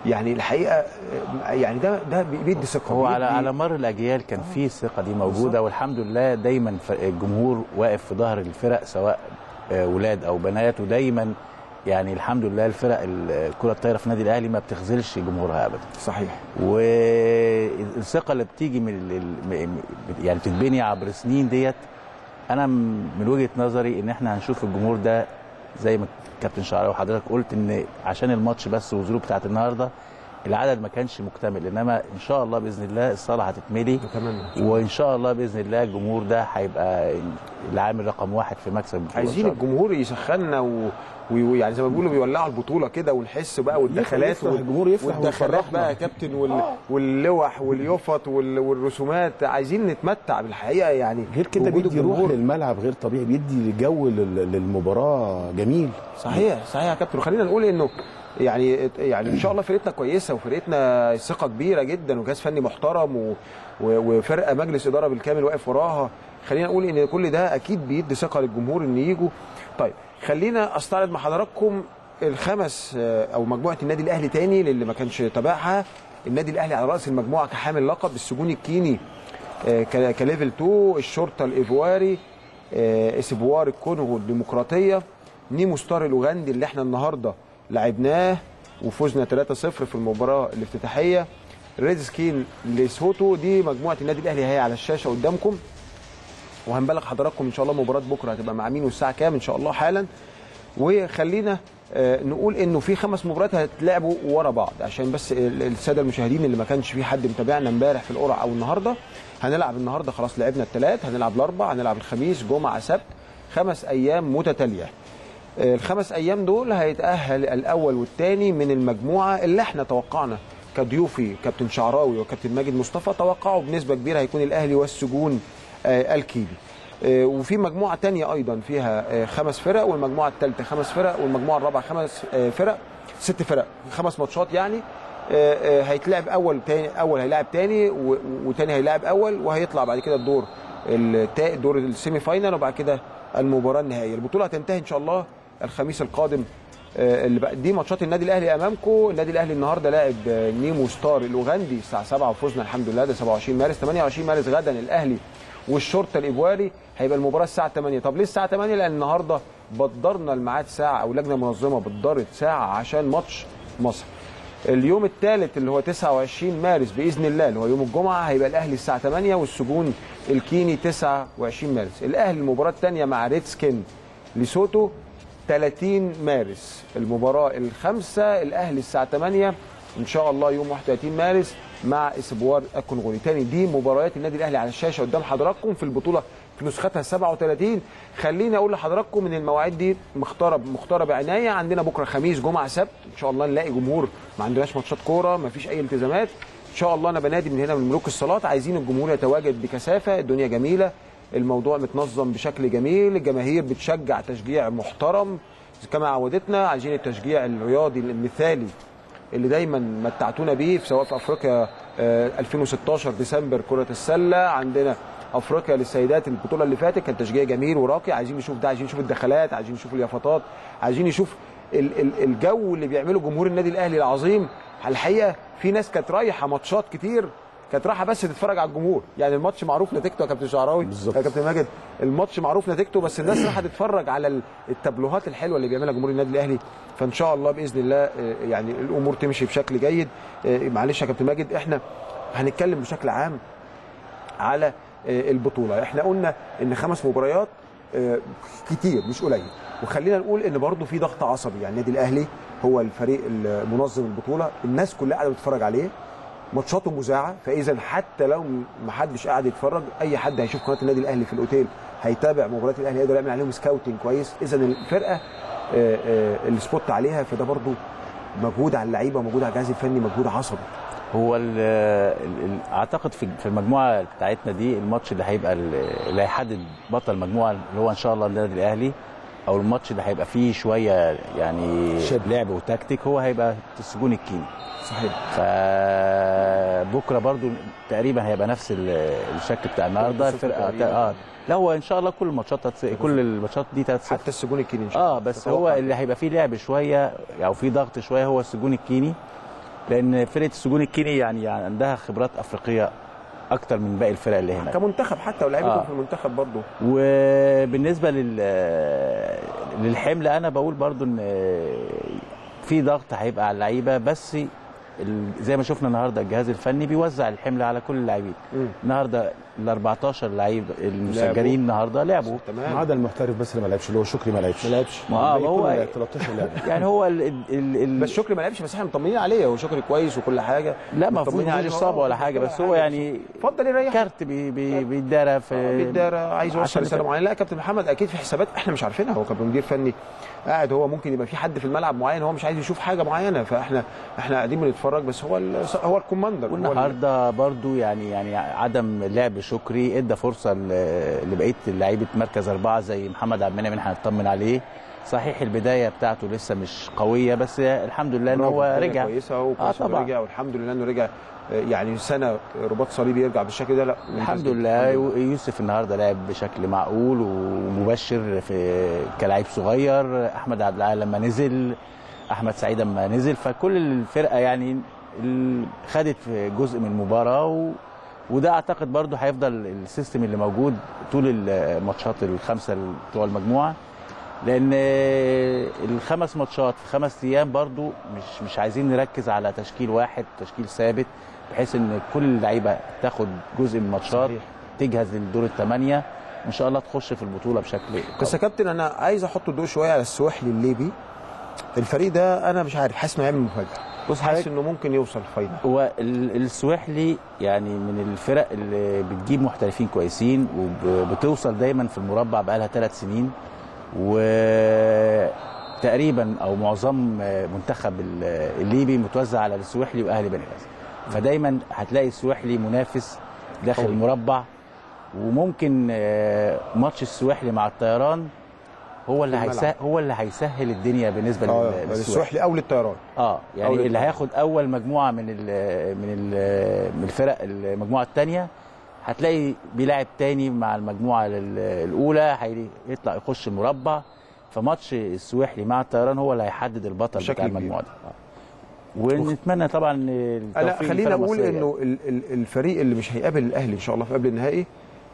[SPEAKER 2] يعني الحقيقه آه، يعني ده ده بيدي ثقه
[SPEAKER 4] هو على
[SPEAKER 2] بيدي-
[SPEAKER 4] على مر الاجيال كان في الثقه دي موجوده والحمد لله دايما ف- الجمهور واقف في ظهر الفرق سواء آه، ولاد او بنات ودايما يعني الحمد لله الفرق ال- الكره الطايره في النادي الاهلي ما بتخذلش جمهورها ابدا
[SPEAKER 2] صحيح
[SPEAKER 4] والثقه اللي بتيجي من ال- ال- م- يعني بتتبني عبر سنين ديت انا م- من وجهه نظري ان احنا هنشوف الجمهور ده زي ما كابتن شعراوي وحضرتك قلت ان عشان الماتش بس والظروف بتاعت النهارده العدد ما كانش مكتمل انما ان شاء الله باذن الله الصاله هتتملي وان شاء الله باذن الله الجمهور ده هيبقى العامل رقم واحد في مكسب البطولة إن
[SPEAKER 2] عايزين
[SPEAKER 4] شاء الله.
[SPEAKER 2] الجمهور يسخننا و... ويعني زي ما بيقولوا بيولعوا البطوله كده ونحس بقى والدخلات
[SPEAKER 3] يفرح، الجمهور يفرح
[SPEAKER 2] والدخلات
[SPEAKER 3] ويفرحنا.
[SPEAKER 2] بقى يا كابتن وال... واللوح واليفط وال... والرسومات عايزين نتمتع بالحقيقه يعني
[SPEAKER 3] غير كده
[SPEAKER 2] وجود
[SPEAKER 3] بيدي روح
[SPEAKER 2] الجمهور.
[SPEAKER 3] للملعب غير طبيعي بيدي جو لل- للمباراه جميل
[SPEAKER 2] صحيح صحيح يا كابتن وخلينا نقول انه يعني يعني ان شاء الله فرقتنا كويسه وفرقتنا ثقه كبيره جدا وجهاز فني محترم و... و... وفرقه مجلس اداره بالكامل واقف وراها خلينا نقول ان كل ده اكيد بيدي ثقه للجمهور ان يجوا طيب خلينا استعرض مع حضراتكم الخمس آه، او مجموعه النادي الاهلي تاني للي ما كانش تابعها النادي الاهلي على راس المجموعه كحامل لقب السجون الكيني آه، ك- كليفل 2 الشرطه الايفواري آه، اسبوار الكونغو الديمقراطيه نيمو ستار الاوغندي اللي احنا النهارده لعبناه وفزنا 3-0 في المباراه الافتتاحيه ريد سكين لسوتو دي مجموعه النادي الاهلي هي على الشاشه قدامكم وهنبلغ حضراتكم ان شاء الله مباراه بكره هتبقى مع مين والساعه كام ان شاء الله حالا وخلينا آه، نقول انه في خمس مباريات هتلعبوا ورا بعض عشان بس ال- الساده المشاهدين اللي ما كانش في حد متابعنا امبارح في القرعه او النهارده هنلعب النهارده خلاص لعبنا الثلاث هنلعب الاربع هنلعب الخميس جمعه سبت خمس ايام متتاليه آه، الخمس ايام دول هيتاهل الاول والثاني من المجموعه اللي احنا توقعنا كضيوفي كابتن شعراوي وكابتن ماجد مصطفى توقعوا بنسبه كبيره هيكون الاهلي والسجون آه، الكيلي آه، وفي مجموعه تانية ايضا فيها آه، خمس فرق والمجموعه الثالثه خمس فرق والمجموعه الرابعه خمس آه، فرق ست فرق خمس ماتشات يعني آه، آه، هيتلعب اول تاني اول هيلاعب تاني و- وتاني هيلاعب اول وهيطلع بعد كده الدور التا- الدور السيمي فاينال وبعد كده المباراه النهائيه البطوله هتنتهي ان شاء الله الخميس القادم آه، اللي بقى دي ماتشات النادي الاهلي امامكم النادي الاهلي النهارده لاعب آه، نيمو ستار الاوغندي الساعه 7 وفوزنا الحمد لله ده 27 مارس 28 مارس غدا الاهلي والشرطه الايفواري هيبقى المباراه الساعه 8 طب ليه الساعه 8 لان النهارده بدرنا الميعاد ساعه او لجنه منظمه بدرت ساعه عشان ماتش مصر اليوم الثالث اللي هو 29 مارس باذن الله اللي هو يوم الجمعه هيبقى الاهلي الساعه 8 والسجون الكيني 29 مارس الاهلي المباراه الثانيه مع ريد سكين ليسوتو 30 مارس المباراه الخامسه الاهلي الساعه 8 ان شاء الله يوم 31 مارس مع اسبوار الكونغولي تاني دي مباريات النادي الاهلي على الشاشه قدام حضراتكم في البطوله في نسختها 37 خليني اقول لحضراتكم ان المواعيد دي مختاره مختاره بعنايه عندنا بكره خميس جمعه سبت ان شاء الله نلاقي جمهور ما عندناش ماتشات كوره ما فيش اي التزامات ان شاء الله انا بنادي من هنا من ملوك الصلاه عايزين الجمهور يتواجد بكثافه الدنيا جميله الموضوع متنظم بشكل جميل الجماهير بتشجع تشجيع محترم كما عودتنا عايزين التشجيع الرياضي المثالي اللي دايما متعتونا بيه في سواء في افريقيا آه، 2016 ديسمبر كره السله عندنا افريقيا للسيدات البطوله اللي فاتت كان تشجيع جميل وراقي عايزين نشوف ده عايزين نشوف الدخلات عايزين نشوف اليافطات عايزين نشوف ال- ال- الجو اللي بيعمله جمهور النادي الاهلي العظيم الحقيقه في ناس كانت رايحه ماتشات كتير كانت رايحه بس تتفرج على الجمهور يعني الماتش معروف نتيجته يا كابتن شعراوي
[SPEAKER 3] بالظبط.
[SPEAKER 2] يا كابتن ماجد الماتش معروف نتيجته بس الناس رايحه تتفرج على ال- التابلوهات الحلوه اللي بيعملها جمهور النادي الاهلي فان شاء الله باذن الله آه، يعني الامور تمشي بشكل جيد آه، معلش يا كابتن ماجد احنا هنتكلم بشكل عام على آه، البطوله احنا قلنا ان خمس مباريات آه، كتير مش قليل وخلينا نقول ان برضه في ضغط عصبي يعني النادي الاهلي هو الفريق المنظم البطوله الناس كلها قاعده بتتفرج عليه ماتشاته مذاعه فاذا حتى لو ما حدش قاعد يتفرج اي حد هيشوف قناه النادي الاهلي في الاوتيل هيتابع مباريات الاهلي يقدر يعمل عليهم سكاوتنج كويس اذا الفرقه آه، آه، السبوت عليها فده برضه مجهود على اللعيبه مجهود على الجهاز الفني مجهود عصبي
[SPEAKER 4] هو ال ال اعتقد في في المجموعه بتاعتنا دي الماتش اللي هيبقى ال- اللي هيحدد بطل المجموعه اللي هو ان شاء الله النادي الاهلي او الماتش اللي هيبقى فيه شويه يعني
[SPEAKER 3] شد.
[SPEAKER 4] لعب وتكتيك هو هيبقى السجون الكيني
[SPEAKER 2] صحيح
[SPEAKER 4] فبكره برضو تقريبا هيبقى نفس ال- الشكل بتاع النهارده
[SPEAKER 2] صفر
[SPEAKER 4] الفرقه
[SPEAKER 2] تقريباً.
[SPEAKER 4] اه لا هو ان شاء الله كل الماتشات هتس... كل الماتشات دي 3
[SPEAKER 2] حتى السجون الكيني ان شاء الله
[SPEAKER 4] اه بس
[SPEAKER 2] تتوقع
[SPEAKER 4] هو
[SPEAKER 2] كده.
[SPEAKER 4] اللي هيبقى فيه لعب شويه او فيه ضغط شويه هو السجون الكيني لان فرقه السجون الكيني يعني عندها خبرات افريقيه اكتر من باقي الفرق اللي هنا
[SPEAKER 2] كمنتخب حتى ولاعيبتهم
[SPEAKER 4] آه.
[SPEAKER 2] في المنتخب برضه
[SPEAKER 4] وبالنسبه لل للحمل انا بقول برضو ان في ضغط هيبقى على اللعيبه بس ال- زي ما شفنا النهارده الجهاز الفني بيوزع الحمل على كل اللاعبين النهارده ال 14 لعيب المسجلين النهارده لعبوا
[SPEAKER 3] ما عدا المحترف بس اللي ما لعبش اللي هو شكري ما لعبش ما لعبش
[SPEAKER 4] ما هو
[SPEAKER 3] 13 لاعب
[SPEAKER 4] يعني هو ال ال ال
[SPEAKER 2] بس شكري ما لعبش بس احنا مطمنين عليه هو شكري كويس وكل حاجه
[SPEAKER 4] لا ما
[SPEAKER 2] مطمنين
[SPEAKER 4] فيهوش
[SPEAKER 2] عليه.
[SPEAKER 4] اصابه ولا
[SPEAKER 2] آه،
[SPEAKER 4] حاجه
[SPEAKER 2] ولا
[SPEAKER 4] بس هو
[SPEAKER 2] حاجة.
[SPEAKER 4] يعني
[SPEAKER 2] اتفضل يريح
[SPEAKER 4] كارت بي بي بيتدارى في
[SPEAKER 2] بيتدارى عايز يوصل
[SPEAKER 4] عشان
[SPEAKER 2] رساله
[SPEAKER 4] الفرق.
[SPEAKER 2] معينه لا يا كابتن محمد اكيد في حسابات احنا مش عارفينها هو كابتن مدير فني قاعد هو ممكن يبقى في حد في الملعب معين هو مش عايز يشوف حاجه معينه فاحنا احنا قاعدين بنتفرج بس هو ال- هو الكوماندر هو ال-
[SPEAKER 4] والنهارده برضو يعني يعني عدم لعب شكري ادى فرصه ل- لبقيه لعيبه مركز اربعه زي محمد عبد المنعم احنا هنطمن عليه صحيح البدايه بتاعته لسه مش قويه بس الحمد لله ان
[SPEAKER 2] برافو،
[SPEAKER 4] هو
[SPEAKER 2] الدنيا
[SPEAKER 4] رجع
[SPEAKER 2] كويسه هو
[SPEAKER 4] اه
[SPEAKER 2] كويس إنه
[SPEAKER 4] طبعا
[SPEAKER 2] رجع والحمد لله انه رجع آه، يعني سنه رباط صليبي يرجع بالشكل ده لا ممتاز
[SPEAKER 4] الحمد
[SPEAKER 2] جدا.
[SPEAKER 4] لله يوسف النهارده لعب بشكل معقول ومبشر في كلاعب صغير احمد عبد العال لما نزل احمد سعيد لما نزل فكل الفرقه يعني ال- خدت جزء من المباراه و وده اعتقد برضو هيفضل السيستم اللي موجود طول الماتشات الخمسه بتوع المجموعه لان الخمس ماتشات في خمس ايام برضو مش مش عايزين نركز على تشكيل واحد تشكيل ثابت بحيث ان كل اللعيبه تاخد جزء من الماتشات تجهز للدور الثمانيه ان شاء الله تخش في البطوله بشكل
[SPEAKER 2] بس يا كابتن انا عايز احط الضوء شويه على السواحلي الليبي الفريق ده انا مش عارف حاسس انه هيعمل مفاجاه
[SPEAKER 4] بص
[SPEAKER 2] حاسس انه ممكن يوصل الفاينل
[SPEAKER 4] هو ال- السواحلي يعني من الفرق اللي بتجيب محترفين كويسين وبتوصل دايما في المربع بقالها ثلاث سنين وتقريبا او معظم منتخب ال- الليبي متوزع على السواحلي واهلي بنغازي فدايما هتلاقي السواحلي منافس داخل
[SPEAKER 2] قوي.
[SPEAKER 4] المربع وممكن آه، ماتش السواحلي مع الطيران هو اللي
[SPEAKER 2] في الملعب.
[SPEAKER 4] هيسهل هو اللي هيسهل الدنيا بالنسبه
[SPEAKER 2] اه
[SPEAKER 4] لل- للسواحلي
[SPEAKER 2] السواحلي او للطيران
[SPEAKER 4] اه يعني
[SPEAKER 2] أول
[SPEAKER 4] اللي
[SPEAKER 2] الفرق.
[SPEAKER 4] هياخد اول مجموعه من ال من ال من الفرق المجموعه الثانيه هتلاقي بيلعب تاني مع المجموعه ال- الاولى هيطلع يخش المربع فماتش السواحلي مع الطيران هو اللي هيحدد البطل
[SPEAKER 2] بشكل
[SPEAKER 4] بتاع
[SPEAKER 2] كبير.
[SPEAKER 4] المجموعه دي آه. ونتمنى طبعا التوفيق
[SPEAKER 2] لا خلينا
[SPEAKER 4] للفرق
[SPEAKER 2] اقول
[SPEAKER 4] المصرية.
[SPEAKER 2] انه ال- ال- الفريق اللي مش هيقابل الاهلي ان شاء الله في قبل النهائي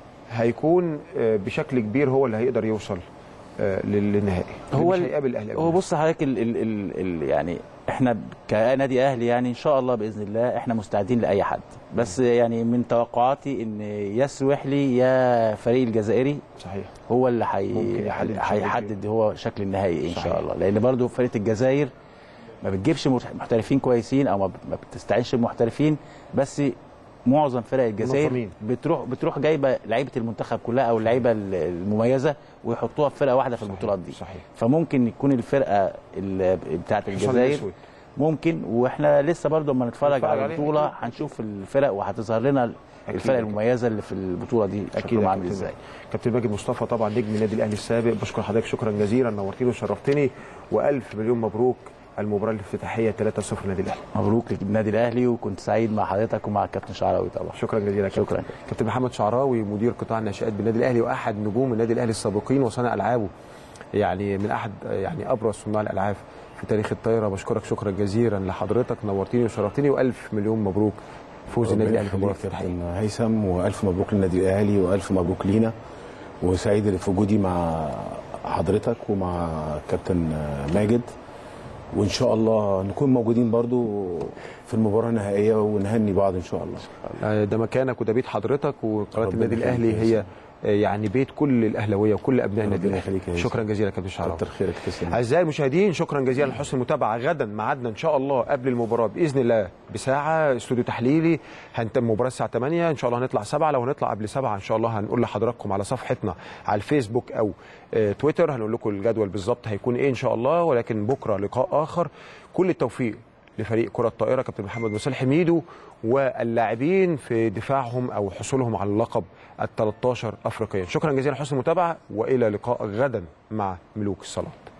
[SPEAKER 2] هيكون آه، بشكل كبير هو اللي هيقدر يوصل آه، لل- للنهائي اللي
[SPEAKER 4] هو
[SPEAKER 2] مش
[SPEAKER 4] ال-
[SPEAKER 2] هيقابل الاهلي
[SPEAKER 4] هو بص حضرتك ال ال ال ال يعني احنا كنادي اهلي يعني ان شاء الله باذن الله احنا مستعدين لاي حد بس يعني من توقعاتي ان يا السويحلي يا فريق الجزائري
[SPEAKER 2] صحيح
[SPEAKER 4] هو اللي
[SPEAKER 2] ممكن
[SPEAKER 4] حي...
[SPEAKER 2] يحدد شكل
[SPEAKER 4] هيحدد هو شكل النهائي ان
[SPEAKER 2] صحيح.
[SPEAKER 4] شاء الله لان برضو فرقه الجزائر ما بتجيبش مح- محترفين كويسين او ما ب- ما بتستعينش بمحترفين بس معظم فرق الجزائر
[SPEAKER 2] منظمين.
[SPEAKER 4] بتروح بتروح جايبه لعيبه المنتخب كلها او اللعيبه ال- المميزه ويحطوها في فرقه واحده في البطولات دي
[SPEAKER 2] صحيح
[SPEAKER 4] فممكن يكون الفرقه ال- بتاعه
[SPEAKER 2] حصان
[SPEAKER 4] الجزائر
[SPEAKER 2] الأسود.
[SPEAKER 4] ممكن واحنا لسه برضو لما نتفرج
[SPEAKER 2] نتفرج
[SPEAKER 4] على
[SPEAKER 2] عليه
[SPEAKER 4] البطوله
[SPEAKER 2] أكيد.
[SPEAKER 4] هنشوف الفرق وهتظهر لنا
[SPEAKER 2] أكيد
[SPEAKER 4] الفرق
[SPEAKER 2] أكيد.
[SPEAKER 4] المميزه اللي في البطوله دي
[SPEAKER 2] اكيد
[SPEAKER 4] شكلهم
[SPEAKER 2] يا
[SPEAKER 4] عامل
[SPEAKER 2] كابتن
[SPEAKER 4] ازاي
[SPEAKER 2] كابتن ماجد مصطفى طبعا نجم النادي الاهلي السابق بشكر حضرتك شكرا جزيلا نورتني وشرفتني والف مليون مبروك المباراه الافتتاحيه 3-0 النادي الاهلي
[SPEAKER 4] مبروك للنادي الاهلي وكنت سعيد مع حضرتك ومع الكابتن شعراوي طبعا
[SPEAKER 2] شكرا جزيلا يا كابتن
[SPEAKER 4] شكرا.
[SPEAKER 2] كابتن محمد شعراوي مدير قطاع الناشئات بالنادي الاهلي واحد نجوم النادي الاهلي السابقين وصانع العابه يعني من احد يعني ابرز صناع الالعاب في تاريخ الطايره بشكرك شكرا جزيلا لحضرتك نورتني وشرفتني والف مليون مبروك فوز النادي الاهلي في المباراه
[SPEAKER 3] يخليك يا
[SPEAKER 2] الافتتاحيه
[SPEAKER 3] كابتن هيثم والف مبروك للنادي الاهلي والف مبروك لينا وسعيد في وجودي مع حضرتك ومع كابتن ماجد وان شاء الله نكون موجودين برضو في المباراه النهائيه ونهني بعض ان شاء الله
[SPEAKER 2] آه، ده مكانك وده بيت حضرتك وقناه
[SPEAKER 3] ربنا
[SPEAKER 2] النادي
[SPEAKER 3] يخليك
[SPEAKER 2] الاهلي
[SPEAKER 3] يا
[SPEAKER 2] هي آه، يعني بيت كل الاهلاويه وكل ابناء النادي
[SPEAKER 3] ربنا
[SPEAKER 2] الاهلي
[SPEAKER 3] يخليك يا يوسف.
[SPEAKER 2] شكرا جزيلا يا كابتن شعراوي
[SPEAKER 3] كتر خيرك تسلم
[SPEAKER 2] اعزائي المشاهدين شكرا جزيلا لحسن المتابعه غدا ميعادنا ان شاء الله قبل المباراه باذن الله بساعه استوديو تحليلي هنتم المباراه الساعه 8 ان شاء الله هنطلع 7 لو هنطلع قبل 7 ان شاء الله هنقول لحضراتكم على صفحتنا على الفيسبوك او آه، تويتر هنقول لكم الجدول بالظبط هيكون ايه ان شاء الله ولكن بكره لقاء اخر كل التوفيق لفريق كرة الطائرة كابتن محمد مصالح ميدو واللاعبين في دفاعهم أو حصولهم على اللقب ال 13 أفريقيا شكرا جزيلا لحسن المتابعة وإلى لقاء غدا مع ملوك الصلاة